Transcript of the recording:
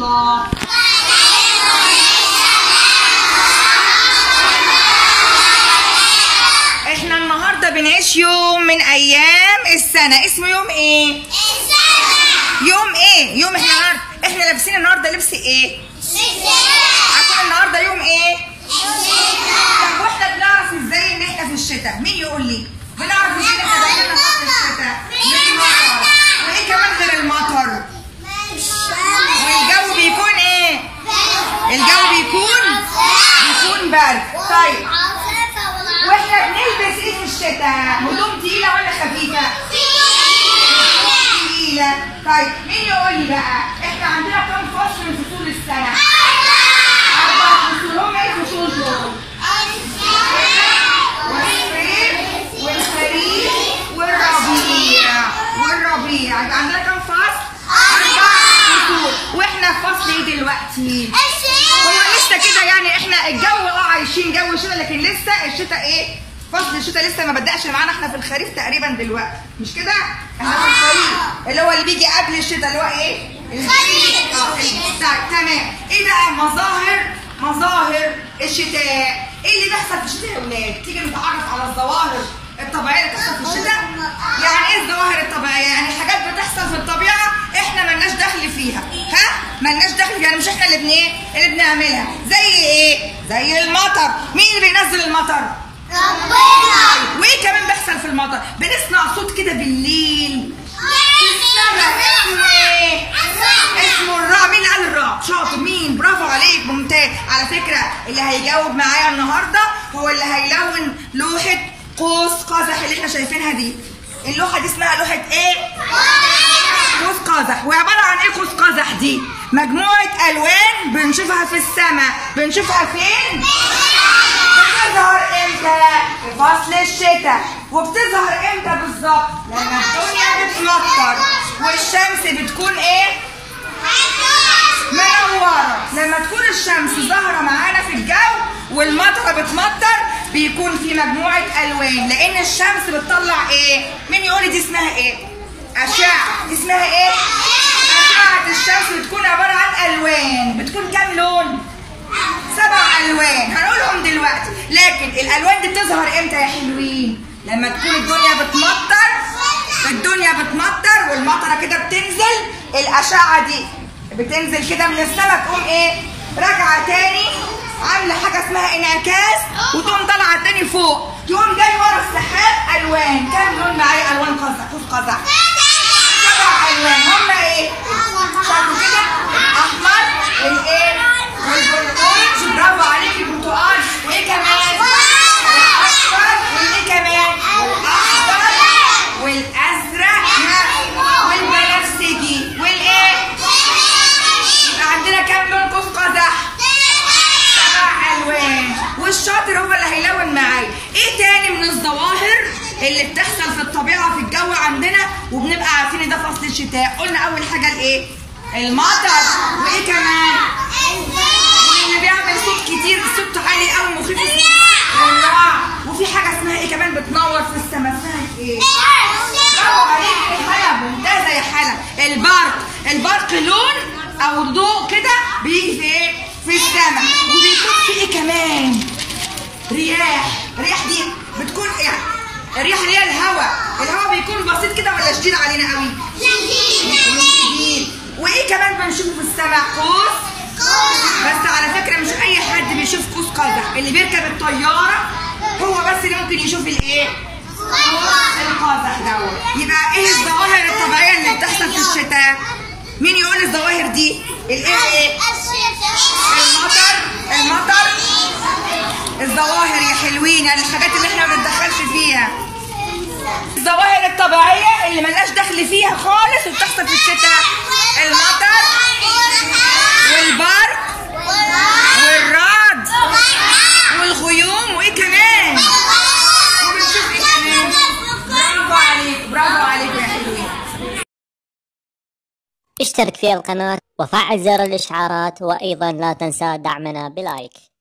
الله احنا النهارده بنعيش يوم من ايام السنه اسمه يوم ايه يوم ايه يوم احنا النهارده احنا لابسين النهارده لبس ايه عشان النهارده يوم ايه طب واحنا بنعرف ازاي ان احنا في الشتاء مين يقول لي بنعرف ازاي ان احنا داخلين في الشتاء بالمطر وايه كمان غير المطر والجو بيكون ايه الجو بيكون بيكون برد طيب واحنا بنلبس ايه في الشتاء هدوم تقيله ولا خفيفه تقيله طيب مين يقول لي بقى احنا عندنا كام فصل من فصول السنه اربع فصول هم ايه الفصول دول والصيف والخريف والربيع والربيع يبقى عندنا كام فصل اربع فصول واحنا في فصل ايه دلوقتي هو لسه كده يعني احنا الجو اه عايشين جو شتاء لكن لسه الشتاء ايه فصل الشتاء لسه ما بدأش معانا احنا في الخريف تقريبا دلوقتي مش كده احنا في الخريف اللي هو اللي بيجي قبل الشتاء اللي هو ايه الخريف اه طيب تمام ايه بقى مظاهر مظاهر الشتاء ايه اللي بيحصل في الشتاء يا ولاد تيجي نتعرف على الظواهر الطبيعيه اللي بتحصل في الشتاء يعني ايه الظواهر الطبيعيه يعني حاجات بتحصل في الطبيعه احنا ملناش دخل فيها ها ملناش دخل يعني مش احنا اللي بن ايه اللي بنعملها زي ايه زي المطر مين اللي بينزل المطر وايه كمان بيحصل في المطر بنسمع صوت كده بالليل في السماء اسمه ايه اسمه الرعد مين اللي قال الرعد شاطر مين برافو عليك ممتاز على فكره اللي هيجاوب معايا النهارده هو اللي هيلون لوحه قوس قزح اللي احنا شايفينها دي اللوحه دي اسمها لوحه ايه قوس قزح وعباره عن ايه قوس قزح دي مجموعه الوان بنشوفها في السماء بنشوفها فين بتظهر امتى في فصل الشتاء وبتظهر امتى بالظبط لما الدنيا بتمطر والشمس بتكون ايه منوره لما تكون الشمس ظاهره معانا في الجو والمطره بتمطر بيكون في مجموعه الوان لان الشمس بتطلع ايه مين يقول لي دي اسمها ايه اشعه دي اسمها ايه اشعه الشمس بتكون عباره عن الوان بتكون كام لون سبع الوان هنقولهم دلوقتي لكن الالوان دي بتظهر امتى يا حلوين لما تكون الدنيا بتمطر الدنيا بتمطر والمطره كده بتنزل الاشعه دي بتنزل كده من السماء تقوم ايه راجعه تاني عامله حاجه اسمها انعكاس وتقوم طالعه تاني فوق تقوم جاي ورا السحاب الوان كام لون معايا الوان قزح قوس قزح سبع الوان هم ايه شايفوا كده الاحمر والايه والبرتقال برافو عليكي البرتقال وايه كمان الاصفر وايه كمان والاخضر والازرق والبنفسجي والايه يبقى عندنا كام لون قوس قزح سبع الوان والشاطر هو اللي هيلون معايا ايه تاني من الظواهر اللي بتحصل في الطبيعه في الجو عندنا وبنبقى عارفين ان ده فصل الشتاء قلنا اول حاجه الايه المطر وايه كمان واللي بيعمل صوت كتير صوت عالي قوي مخيف اسمه الرعد وفي حاجه اسمها ايه كمان بتنور في السماء اسمها ايه برافو عليك يا حلا ممتازه يا حلا البرق البرق لون او ضوء كده بيجي في ايه في السماء وبيكون في ايه كمان رياح الرياح دي بتكون يعني الرياح اللي هي الهواء الهواء بيكون بسيط كده ولا شديد علينا قوي شديد وايه كمان بنشوفه في السماء قوس بس على فكره مش اي حد بيشوف قوس قزح اللي بيركب الطياره هو بس اللي ممكن يشوف الايه القزح دوت يبقى ايه الظواهر الطبيعيه اللي بتحصل في الشتاء مين يقول الظواهر دي الايه ايه المطر المطر الظواهر يا حلوين يعني الحاجات اللي احنا ما بنتدخلش فيها الظواهر الطبيعيه اللي ملناش دخل فيها خالص وبتحصل في الشتاء المطر والبرق والرعد والغيوم وايه كمان وبنشوف ايه كمان برافو عليك برافو عليك يا حلوين اشترك في القناة وفعل زر الإشعارات وأيضا لا تنسى دعمنا بلايك